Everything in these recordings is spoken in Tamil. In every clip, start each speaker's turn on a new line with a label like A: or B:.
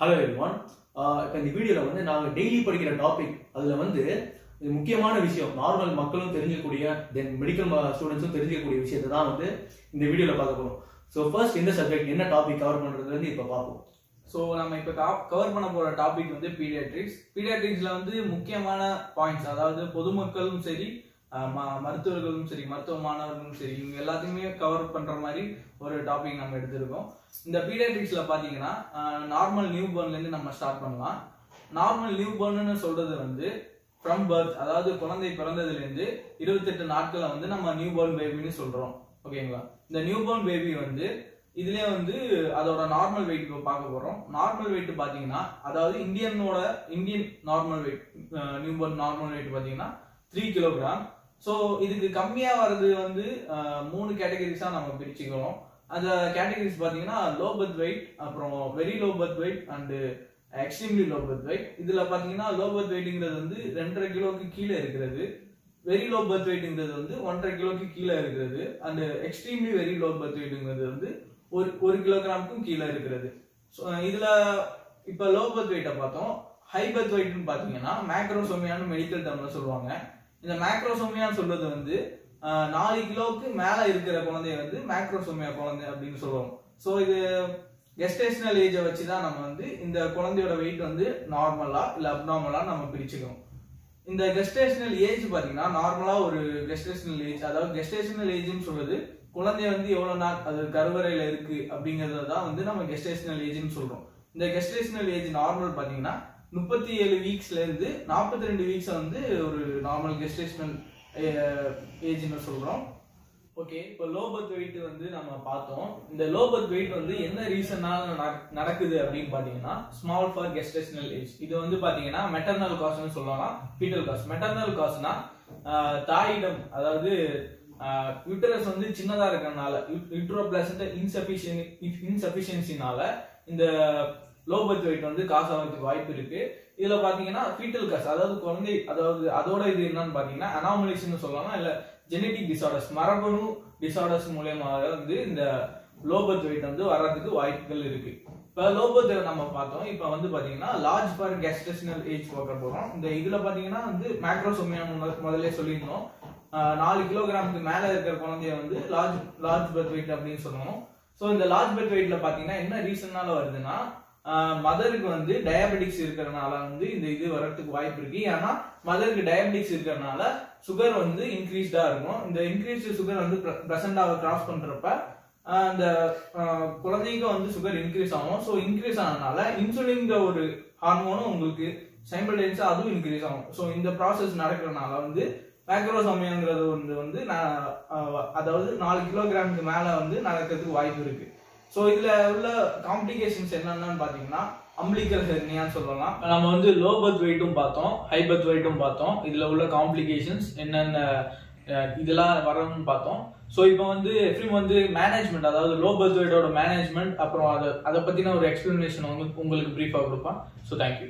A: ஹலோ எவ்ரிவான் இப்போ இந்த வீடியோவில் வந்து நாங்கள் டெய்லி படிக்கிற டாபிக் அதில் வந்து இது முக்கியமான விஷயம் நார்மல் மக்களும் தெரிஞ்சிக்கக்கூடிய தென் மெடிக்கல் ஸ்டூடெண்ட்ஸும் தெரிஞ்சிக்கக்கூடிய விஷயத்தை தான் வந்து இந்த வீடியோவில் பார்க்க போகிறோம் ஸோ ஃபர்ஸ்ட் இந்த சப்ஜெக்ட் என்ன டாபிக் கவர் பண்ணுறது வந்து இப்போ பார்ப்போம்
B: ஸோ நம்ம இப்போ கவர் பண்ண போற டாபிக் வந்து பீடியாட்ரிக்ஸ் பீடியாட்ரிக்ஸ்ல வந்து முக்கியமான பாயிண்ட்ஸ் அதாவது பொதுமக்களும் சரி அஹ், ம- மருத்துவர்களும் சரி மருத்துவ மாணவர்களும் சரி இவங்க எல்லாத்தையுமே கவர் பண்ற மாதிரி ஒரு டாபிக் நம்ம எடுத்திருக்கோம் இந்த பீடியாட்ரிக்ஸ்ல பாத்தீங்கன்னா நார்மல் நியூ இருந்து நம்ம ஸ்டார்ட் பண்ணலாம் நார்மல் நியூ பார்ன்னு சொல்றது வந்து ஃப்ரம் பர்த் அதாவது குழந்தை பிறந்ததுல இருந்து இருபத்தெட்டு நாட்களை வந்து நம்ம நியூ பார்ன் பேபின்னு சொல்றோம் ஓகேங்களா இந்த நியூ பார்ன் பேபி வந்து இதுலயே வந்து அதோட நார்மல் வெயிட் பார்க்க போறோம் நார்மல் வெயிட் பாத்தீங்கன்னா அதாவது இந்தியனோட Indian normal weight newborn normal weight பாத்தீங்கன்னா த்ரீ கிலோகிராம் ஸோ இதுக்கு கம்மியா வர்றது வந்து அஹ், மூணு கேட்டகரிஸா நம்ம பிரிச்சுக்கிறோம் அந்த கேட்டகரிஸ் பாத்தீங்கன்னா லோ பர்த் வெயிட் அப்புறம் very low birth weight and extremely low birth weight இதுல பாத்தீங்கன்னா லோ பர்த் வெயிட்ங்கிறது வந்து ரெண்டரை கிலோக்கு கீழே இருக்கிறது வெரி லோ பர்த் வெயிட்ங்கிறது வந்து ஒன்றரை கிலோக்கு கீழே இருக்கிறது and extremely very low birth வெயிட்ங்கிறது வந்து ஒரு ஒரு கிலோகிராமுக்கும் கீழே இருக்கிறது ஸோ இதுல இப்ப லோ பர்த் வெயிட்டை பார்த்தோம் ஹை பர்த் வெயிட்னு பாத்தீங்கன்னா மேக்ரோசோமியான்னு மெடிக்கல் டேர்ம்ல சொல்லுவாங்க இந்த மேக்ரோசோமியான்னு சொல்றது வந்து ஆஹ், நாலு கிலோவுக்கு மேல இருக்கிற குழந்தைய வந்து மேக்ரோசோமியா குழந்தை அப்படின்னு சொல்லுவோம் ஸோ இது கெஸ்டேஷனல் ஏஜை வச்சு தான் நம்ம வந்து இந்த குழந்தையோட வெயிட் வந்து நார்மலா இல்ல அப்நார்மலா நம்ம பிரிச்சுக்கிறோம் இந்த கெஸ்டேஷனல் ஏஜ் பாத்தீங்கன்னா நார்மலா ஒரு கெஸ்டேஷனல் ஏஜ் அதாவது கெஸ்டேஷனல் ஏஜ்னு சொல்றது குழந்தை வந்து எவ்வளவு நாள் அது கருவறையில இருக்கு அப்படிங்கறத தான் வந்து நம்ம கெஸ்டேஷனல் ஏஜ்னு சொல்றோம் இந்த கெஸ்டேஷனல் ஏஜ் நார்மல் பாத்தீங்கன்னா முப்பத்தி ஏழு வீக்ஸ்ல இருந்து நாற்பத்தி ரெண்டு வீக்ஸ் வந்து ஒரு நார்மல் கெஸ்டேஷனல் ஏஜ்னு சொல்றோம் ஓகே இப்போ லோ பர்த் வெயிட் வந்து நம்ம பார்த்தோம் இந்த லோ பர்த் வெயிட் வந்து என்ன ரீசனால நடக்குது அப்படின்னு பாத்தீங்கன்னா ஸ்மால் ஃபார் கெஸ்டேஷனல் ஏஜ் இது வந்து பாத்தீங்கன்னா மெட்டர்னல் காஸ்ட்னு சொல்லலாம் ஃபீட்டல் காஸ்ட் மெட்டர்னல் காஸ்ட்னா தாயிடம் அதாவது யூட்டரஸ் வந்து சின்னதா இருக்கறனால யூட்ரோ பிளாசன்ட் இன்சபிஷியன் இன்சபிஷியன்சினால இந்த லோ பர்த் வெயிட் வந்து காசு ஆகிறதுக்கு வாய்ப்பு இருக்கு இதுல பாத்தீங்கன்னா ஃபீட்டல் காஸ் அதாவது குழந்தை அதாவது அதோட இது என்னன்னு பாத்தீங்கன்னா அனாமலிஸ்னு சொல்லலாம் இல்ல ஜெனடிக் டிசார்டர்ஸ் மரபணு டிசார்டர்ஸ் மூலியமாக வந்து இந்த லோ பர்த் வெயிட் வந்து வர்றதுக்கு வாய்ப்புகள் இருக்கு இப்ப லோ பர்த் நம்ம பார்த்தோம் இப்ப வந்து பாத்தீங்கன்னா லார்ஜ் ஃபார் கெஸ்டேஷனல் ஏஜ் பார்க்க போறோம் இந்த இதுல பாத்தீங்கன்னா வந்து மேக்ரோசோமியா முதல்ல சொல்லியிருந்தோம் ஆஹ் நாலு கிலோகிராமுக்கு மேல இருக்கிற குழந்தைய வந்து லார்ஜ் லார்ஜ் பர்த் வெயிட் அப்படின்னு சொல்லுவோம் சோ இந்த லார்ஜ் பர்த் வெயிட்ல பாத்தீங்கன்னா என்ன ரீசன்னால வருதுன்னா மதருக்கு வந்து டயபெட்டிக்ஸ் இருக்கிறனால வந்து இந்த இது வர்றதுக்கு வாய்ப்பு இருக்கு ஏன்னா மதருக்கு டயபெட்டிக்ஸ் இருக்கிறனால சுகர் வந்து இன்க்ரீஸ்டா இருக்கும் இந்த இன்க்ரீஸ் சுகர் வந்து பிரசண்டாவை கிராஸ் பண்றப்ப ஆஹ் இந்த ஆஹ் குழந்தைக்கும் வந்து சுகர் இன்க்ரீஸ் ஆகும் ஸோ இன்க்ரீஸ் ஆனதுனால இன்சுலின்ங்கிற ஒரு ஹார்மோனும் உங்களுக்கு சைமல்டேனியஸா அதுவும் இன்க்ரீஸ் ஆகும் ஸோ இந்த ப்ராசஸ் நடக்கிறதுனால வந்து மேக்ரோசோமியாங்கிறது வந்து வந்து நான் ஆஹ் அதாவது நாலு கிலோகிராமுக்கு மேல வந்து நடக்கிறதுக்கு வாய்ப்பு இருக்கு ஸோ இதுல உள்ள காம்ப்ளிகேஷன்ஸ் என்னென்னு பாத்தீங்கன்னா அம்பிளிக்கல் ஹெர்னியான்னு சொல்லலாம் நம்ம வந்து லோ பர்த் வெயிட்டும் பார்த்தோம் ஹை பர்த் வெயிட்டும் பார்த்தோம் இதுல உள்ள காம்ப்ளிகேஷன்ஸ் என்னென்ன அஹ், இதெல்லாம் வரணும்னு பார்த்தோம் ஸோ இப்போ வந்து எஃப்ரிம் வந்து மேனேஜ்மெண்ட் அதாவது லோ பர்த் வெயிட்டோட மேனேஜ்மெண்ட் அப்புறம் அதை அதை பத்தின ஒரு எக்ஸ்பிளனேஷன் வந்து உங்களுக்கு பிரீஃபாக கொடுப்பேன் ஸோ தேங்க்யூ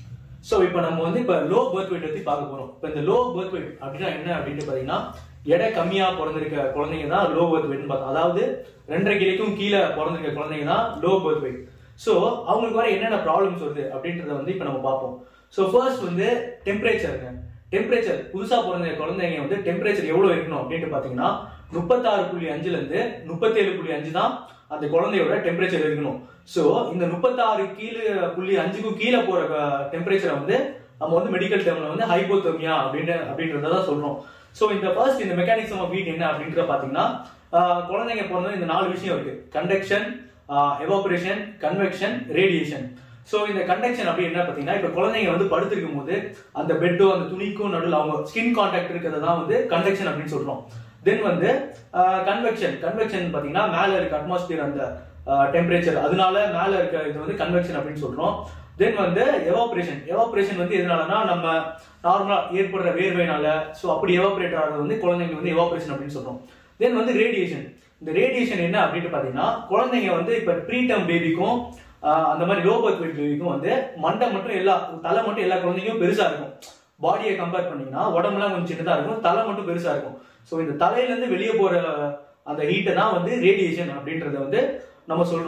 A: ஸோ இப்போ நம்ம வந்து இப்போ லோ பர்த் வெயிட் பற்றி பார்க்க போகிறோம் இப்போ இந்த லோ பர்த் வெயிட் அப்படின்னா என்ன அப்படின்ட்டு பார்த்தீங்கன்னா எடை கம்மியா பிறந்திருக்க குழந்தைங்க தான் லோ பர்த் வெயிட்னு பார்த்தோம் அதாவது ரெண்டரை கிலோக்கும் கீழே பிறந்திருக்க குழந்தைங்க தான் லோ பர்த் வெயிட் ஸோ அவங்களுக்கு வர என்னென்ன ப்ராப்ளம்ஸ் வருது அப்படின்றத வந்து இப்போ நம்ம பார்ப்போம் ஸோ ஃபர்ஸ்ட் வந்து டெம்பரேச்சருங்க டெம்பரேச்சர் புதுசா பிறந்த குழந்தைங்க வந்து டெம்பரேச்சர் எவ்வளவு இருக்கணும் அப்படின்ட்டு பாத்தீங்கன்னா முப்பத்தாறு புள்ளி அஞ்சுல இருந்து முப்பத்தேழு புள்ளி அஞ்சு தான் அந்த குழந்தையோட டெம்பரேச்சர் இருக்கணும் ஸோ இந்த முப்பத்தாறு கீழே புள்ளி அஞ்சுக்கும் கீழே போற டெம்பரேச்சரை வந்து நம்ம வந்து மெடிக்கல் டேர்ம்ல வந்து ஹைபோதெர்மியா அப்படின்னு அப்படின்றத சொல்றோம் ஸோ இந்த ஃபர்ஸ்ட் இந்த மெக்கானிசம் ஆஃப் ஹீட் என்ன அப்படின்றத பாத்தீங்கன்னா ஆஹ், குழந்தைங்க பிறந்தது இந்த நாலு விஷயம் இருக்கு conduction evaporation convection radiation so இந்த கண்டக்ஷன் அப்படி என்ன பார்த்தீங்கன்னா இப்போ குழந்தைங்க வந்து படுத்திருக்கும் போது அந்த பெட்டோ அந்த துணிக்கும் நடுவில் அவங்க ஸ்கின் கான்டாக்ட் இருக்கிறது தான் வந்து கண்டக்ஷன் அப்படின்னு சொல்றோம் தென் வந்து கன்வெக்ஷன் கன்வெக்ஷன் பார்த்தீங்கன்னா மேலே இருக்க அட்மாஸ்பியர் அந்த டெம்பரேச்சர் அதனால மேலே இருக்க இது வந்து கன்வெக்ஷன் அப்படின்னு சொல்றோம் தென் வந்து எவாபரேஷன் எவாபரேஷன் வந்து எதனாலனா நம்ம நார்மலா ஏற்படுற வேர்வைனால ஸோ அப்படி எவாபரேட் ஆகிறது வந்து குழந்தைங்க வந்து எவாபரேஷன் அப்படின்னு சொல்றோம் தென் வந்து ரேடியேஷன் இந்த ரேடியேஷன் என்ன அப்படின்ட்டு பார்த்தீங்கன்னா குழந்தைங்க வந்து இப்போ ப்ரீடம் பேபிக்கும் ஆஹ் அந்த மாதிரி லோ பர்த் வெயிட் பேபிக்கும் வந்து மண்டை மட்டும் எல்லா தலை மட்டும் எல்லா குழந்தைக்கும் பெருசா இருக்கும் பாடியை கம்பேர் பண்ணீங்கன்னா உடம்புலாம் கொஞ்சம் சின்னதா இருக்கும் தலை மட்டும் பெருசா இருக்கும் ஸோ இந்த தலையில இருந்து வெளியே போற அந்த ஹீட்டை தான் வந்து ரேடியேஷன் அப்படின்றத வந்து நம்ம சொல்றோம்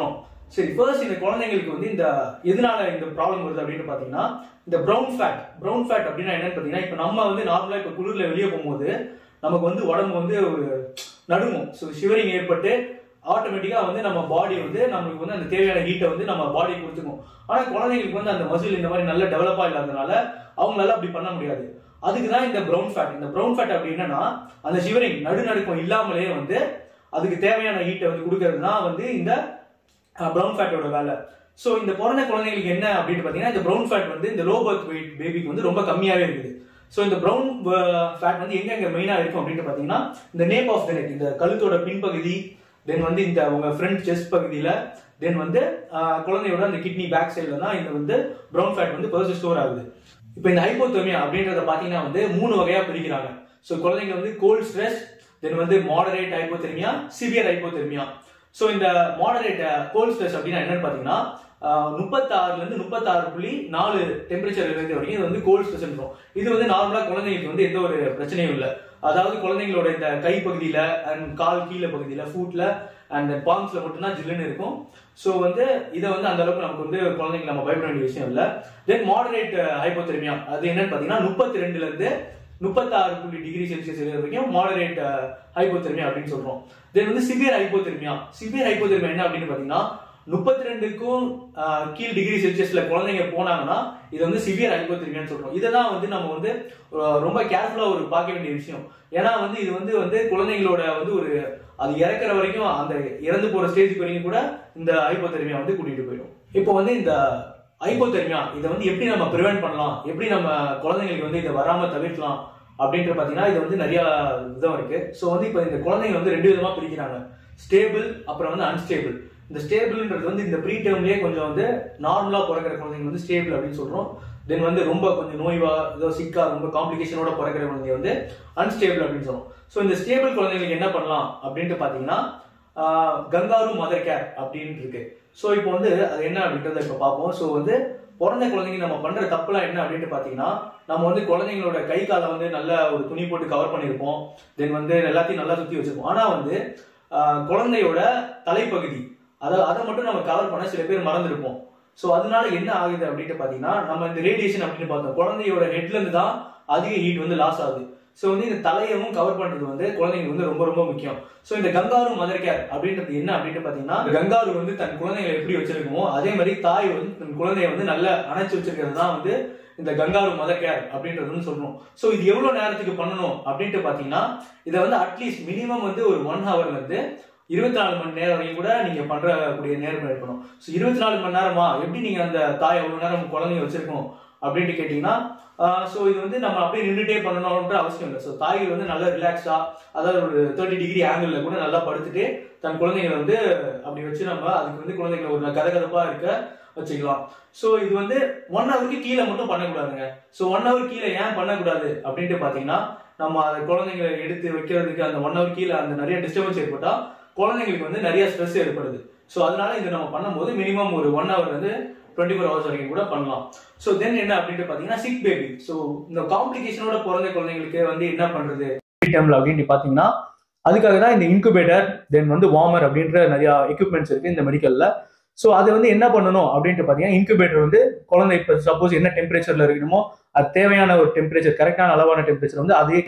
A: சரி ஃபர்ஸ்ட் இந்த குழந்தைங்களுக்கு வந்து இந்த எதனால இந்த ப்ராப்ளம் வருது அப்படின்னு பாத்தீங்கன்னா இந்த ப்ரௌன் ஃபேட் ப்ரௌன் ஃபேட் அப்படின்னா என்னன்னு பாத்தீங்கன்னா இப்போ நம்ம வந்து நார்மலா இப்போ குளிர்ல வெளியே போகும்போது நமக்கு வந்து உடம்பு வந்து ஒரு நடுங்கும் ஸோ ஷிவரிங் ஏற்பட்டு ஆட்டோமேட்டிக்கா வந்து நம்ம பாடி வந்து நம்மளுக்கு வந்து அந்த தேவையான ஹீட்டை வந்து நம்ம பாடி கொடுத்துக்கும் ஆனா குழந்தைங்களுக்கு வந்து அந்த மசில் இந்த மாதிரி நல்ல டெவலப்பா இல்லாதனால அவங்களால அப்படி பண்ண முடியாது அதுக்கு தான் இந்த ப்ரௌன் ஃபேட் இந்த ப்ரௌன் ஃபேட் அப்படி என்னன்னா அந்த ஷிவரிங் நடுநடுக்கம் இல்லாமலே வந்து அதுக்கு தேவையான ஹீட்டை வந்து கொடுக்கறது தான் வந்து இந்த ப்ரௌன் ஃபேட்டோட வேலை ஸோ இந்த பிறந்த குழந்தைங்களுக்கு என்ன அப்படின்னு பார்த்தீங்கன்னா இந்த ப்ரௌன் ஃபேட் வந்து இந்த லோ பர்த் வெயிட் பேபிக்கு வந்து ரொம்ப கம்மியாகவே இருக்குது ஸோ இந்த ப்ரௌன் ஃபேட் வந்து எங்க எங்க மெயினாக இருக்கும் அப்படின்னு பார்த்தீங்கன்னா இந்த நேப் ஆஃப் த நெக் இந்த கழுத்தோட பின்பகுதி தென் வந்து இந்த உங்க ஃப்ரண்ட் செஸ்ட் பகுதியில் தென் வந்து ஆஹ், குழந்தையோட அந்த கிட்னி பேக் சைடில் தான் இந்த வந்து ப்ரௌன் ஃபேட் வந்து ஃபர்ஸ்ட் ஸ்டோர் ஆகுது இப்போ இந்த ஹைப்போதெர்மியா அப்படின்றத பார்த்தீங்கன்னா வந்து மூணு வகையா பிரிக்கிறாங்க ஸோ குழந்தைங்க வந்து கோல்ட் ஸ்ட்ரெஸ் தென் வந்து moderate hypothermia severe hypothermia so இந்த மாடரேட் கோல்ட் ஸ்ட்ரெஸ் அப்படின்னா என்னன்னு பார்த்தீங்கன்னா முப்பத்தாறுல இருந்து முப்பத்தாறு புள்ளி நாலு டெம்பரேச்சர் இருக்கிற வரைக்கும் இது வந்து கோல்ட் ஸ்ட்ரெஸ் இது வந்து நார்மலா குழந்தைங்களுக்கு வந்து எந்த ஒரு பிரச்சனையும் இல்லை அதாவது குழந்தைங்களோட இந்த கை பகுதியில அண்ட் கால் கீழே பகுதியில ஃபூட்ல அண்ட் பாம்ஸ்ல மட்டும்தான் ஜில்லுன்னு இருக்கும் ஸோ வந்து இதை வந்து அந்த அளவுக்கு நமக்கு வந்து குழந்தைங்க நம்ம பயப்பட வேண்டிய விஷயம் இல்லை தென் மாடரேட் ஹைப்போதெர்மியா அது என்னன்னு பார்த்தீங்கன்னா முப்பத்தி ரெண்டுல இருந்து முப்பத்தாறு புள்ளி டிகிரி செல்சியஸ் வரைக்கும் மாடரேட் ஹைப்போதெர்மியா அப்படின்னு சொல்றோம் தென் வந்து சிவியர் ஹைப்போதெர்மியா சிவியர் ஹைப்போதெர்மியா என்ன அப்படின்னு பார்த்தீங்கன்னா முப்பத்தி ரெண்டுக்கும் கீழ் டிகிரி செல்சியஸ்ல குழந்தைங்க போனாங்கன்னா இது வந்து சிவியர் ஹைப்போதெர்மியான்னு சொல்றோம் இதெல்லாம் வந்து நம்ம வந்து அஹ், ரொம்ப கேர்ஃபுல்லா ஒரு பார்க்க வேண்டிய விஷயம் ஏன்னா வந்து இது வந்து வந்து குழந்தைங்களோட வந்து ஒரு அது இறக்குற வரைக்கும் அந்த இறந்து போற ஸ்டேஜுக்கு வரைக்கும் கூட இந்த ஹைப்போதெர்மியா வந்து கூட்டிட்டு போயிடும் இப்போ வந்து இந்த ஹைப்போதெர்மியா இதை வந்து எப்படி நம்ம ப்ரிவென்ட் பண்ணலாம் எப்படி நம்ம குழந்தைங்களுக்கு வந்து இதை வராம தவிர்க்கலாம் அப்படின்ற பார்த்தீங்கன்னா இது வந்து நிறைய விதம் இருக்கு ஸோ வந்து இப்போ இந்த குழந்தைங்க வந்து ரெண்டு விதமா பிரிக்கிறாங்க ஸ்டேபிள் அப்புறம் வந்து அன்ஸ்டேபிள் இந்த ஸ்டேபிள்ன்றது வந்து இந்த ப்ரீ டேர்ம்லயே கொஞ்சம் வந்து நார்மலா பிறக்கிற குழந்தைங்க வந்து ஸ்டேபிள் அப்படின்னு சொல்றோம் தென் வந்து ரொம்ப கொஞ்சம் நோய்வா ஏதோ சிக்கா ரொம்ப காம்ப்ளிகேஷனோட பிறக்கிற குழந்தைங்க வந்து அன்ஸ்டேபிள் அப்படின்னு சொல்றோம் ஸோ இந்த ஸ்டேபிள் குழந்தைங்களுக்கு என்ன பண்ணலாம் அப்படின்ட்டு பார்த்தீங்கன்னா ஆஹ், கங்காரு மதர் கேர் அப்படின்னு இருக்கு ஸோ இப்போ வந்து அது என்ன அப்படின்றத இப்போ பார்ப்போம் ஸோ வந்து பிறந்த குழந்தைங்க நம்ம பண்ற தப்புலாம் என்ன அப்படின்ட்டு பார்த்தீங்கன்னா நம்ம வந்து குழந்தைங்களோட கை காலை வந்து நல்ல ஒரு துணி போட்டு கவர் பண்ணியிருப்போம் தென் வந்து எல்லாத்தையும் நல்லா சுற்றி வச்சிருப்போம் ஆனால் வந்து ஆஹ், குழந்தையோட தலைப்பகுதி அதை அதை மட்டும் நம்ம கவர் பண்ண சில பேர் மறந்துருப்போம் ஸோ அதனால என்ன ஆகுது அப்படின்ட்டு பார்த்தீங்கன்னா நம்ம இந்த ரேடியேஷன் அப்படின்னு பார்த்தோம் குழந்தையோட ஹெட்ல இருந்து தான் அதிக ஹீட் வந்து லாஸ் ஆகுது ஸோ வந்து இந்த தலையவும் கவர் பண்றது வந்து குழந்தைங்களுக்கு வந்து ரொம்ப ரொம்ப முக்கியம் ஸோ இந்த கங்காரு மதர் கேர் அப்படின்றது என்ன அப்படின்ட்டு பார்த்தீங்கன்னா கங்காரு வந்து தன் குழந்தைகளை எப்படி வச்சிருக்குமோ அதே மாதிரி தாய் வந்து தன் குழந்தைய வந்து நல்லா அணைச்சு வச்சிருக்கிறது தான் வந்து இந்த கங்காரு மதர் கேர் அப்படின்றது வந்து சொல்றோம் ஸோ இது எவ்வளவு நேரத்துக்கு பண்ணணும் அப்படின்ட்டு பார்த்தீங்கன்னா இதை வந்து அட்லீஸ்ட் மினிமம் வந்து ஒரு ஒன் ஹவர்ல இருந்து இருபத்தி நாலு மணி நேரம் வரைக்கும் கூட நீங்க பண்றக்கூடிய நேரம் இருக்கணும் ஸோ இருபத்தி நாலு மணி நேரமா எப்படி நீங்க அந்த தாய் அவ்வளவு நேரம் உங்க குழந்தைய வச்சிருக்கணும் அப்படின்ட்டு கேட்டீங்கன்னா ஸோ இது வந்து நம்ம அப்படியே நின்றுட்டே பண்ணணும்ன்ற அவசியம் இல்லை ஸோ தாய்கள் வந்து நல்லா ரிலாக்ஸா அதாவது ஒரு தேர்ட்டி டிகிரி ஆங்கிள் கூட நல்லா படுத்துட்டு தன் குழந்தைங்களை வந்து அப்படி வச்சு நம்ம அதுக்கு வந்து குழந்தைங்களை ஒரு கதகதப்பா இருக்க வச்சுக்கலாம் ஸோ இது வந்து ஒன் ஹவருக்கு கீழே மட்டும் பண்ணக்கூடாதுங்க ஸோ ஒன் ஹவர் கீழே ஏன் பண்ணக்கூடாது அப்படின்ட்டு பார்த்தீங்கன்னா நம்ம அதை குழந்தைங்களை எடுத்து வைக்கிறதுக்கு அந்த ஒன் ஹவர் கீழே அந்த நிறைய டிஸ்டர்பன்ஸ் ஏற்பட்டா குழந்தைங்களுக்கு வந்து நிறைய ஸ்ட்ரெஸ் ஏற்படுது ஸோ அதனால இதை நம்ம பண்ணும்போது மினிமம் ஒரு ஒன் ஹவர் வந்து டுவெண்ட்டி ஃபோர் ஹவர்ஸ் வரைக்கும் கூட பண்ணலாம் ஸோ தென் என்ன அப்படின்ட்டு பார்த்தீங்கன்னா சிக் பேபி ஸோ இந்த காம்ப்ளிகேஷனோட பிறந்த குழந்தைங்களுக்கு வந்து என்ன பண்றது டைம்ல அப்படின்னு பார்த்தீங்கன்னா அதுக்காக தான் இந்த இன்குபேட்டர் தென் வந்து வார்மர் அப்படின்ற நிறைய எக்யூப்மெண்ட்ஸ் இருக்கு இந்த மெடிக்கல்ல ஸோ அது வந்து என்ன பண்ணணும் அப்படின்ட்டு பார்த்தீங்கன்னா இன்குபேட்டர் வந்து குழந்தை இப்போ சப்போஸ் என்ன டெம்பரேச்சர்ல இருக்கணுமோ அது தேவையான ஒரு டெம்பரேச்சர் கரெக்டான அளவான டெம்பரேச்சர் வந்து அதே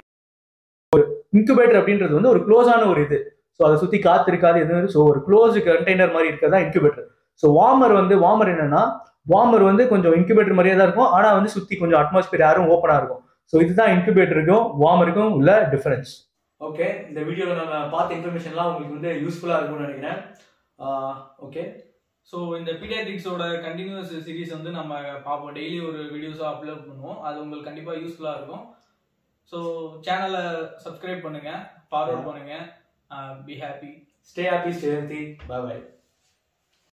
A: ஒரு இன்குபேட்டர் அப்படின்றது வந்து ஒரு க்ளோஸான ஒரு இது ஸோ அதை சுற்றி காத்து இருக்காது எதுவும் ஸோ ஒரு க்ளோஸ் கண்டெய்னர் மாதிரி இருக்கிறதா இன்குபேட்டர் ஸோ வார்மர் வந்து வார்மர் என்னன்னா வார்மர் வந்து கொஞ்சம் இன்குபேட்டர் மாதிரியே தான் இருக்கும் ஆனால் வந்து சுற்றி கொஞ்சம் அட்மாஸ்பியர் யாரும் ஓப்பனாக இருக்கும் ஸோ இதுதான் இன்குபேட்டருக்கும் வார்மருக்கும் உள்ள டிஃபரன்ஸ் ஓகே இந்த வீடியோவில் நம்ம பார்த்த இன்ஃபர்மேஷன்லாம் உங்களுக்கு வந்து யூஸ்ஃபுல்லாக இருக்கும்னு நினைக்கிறேன் ஓகே
B: ஸோ இந்த பீடியாட்ரிக்ஸோட கண்டினியூஸ் சீரிஸ் வந்து நம்ம பார்ப்போம் டெய்லி ஒரு வீடியோஸாக அப்லோட் பண்ணுவோம் அது உங்களுக்கு கண்டிப்பாக யூஸ்ஃபுல்லாக இருக்கும் ஸோ சேனலை சப்ஸ்கிரைப் பண்ணுங்க ஃபார்வர்ட் பண்ணுங்க be happy
A: stay happy stay healthy bye bye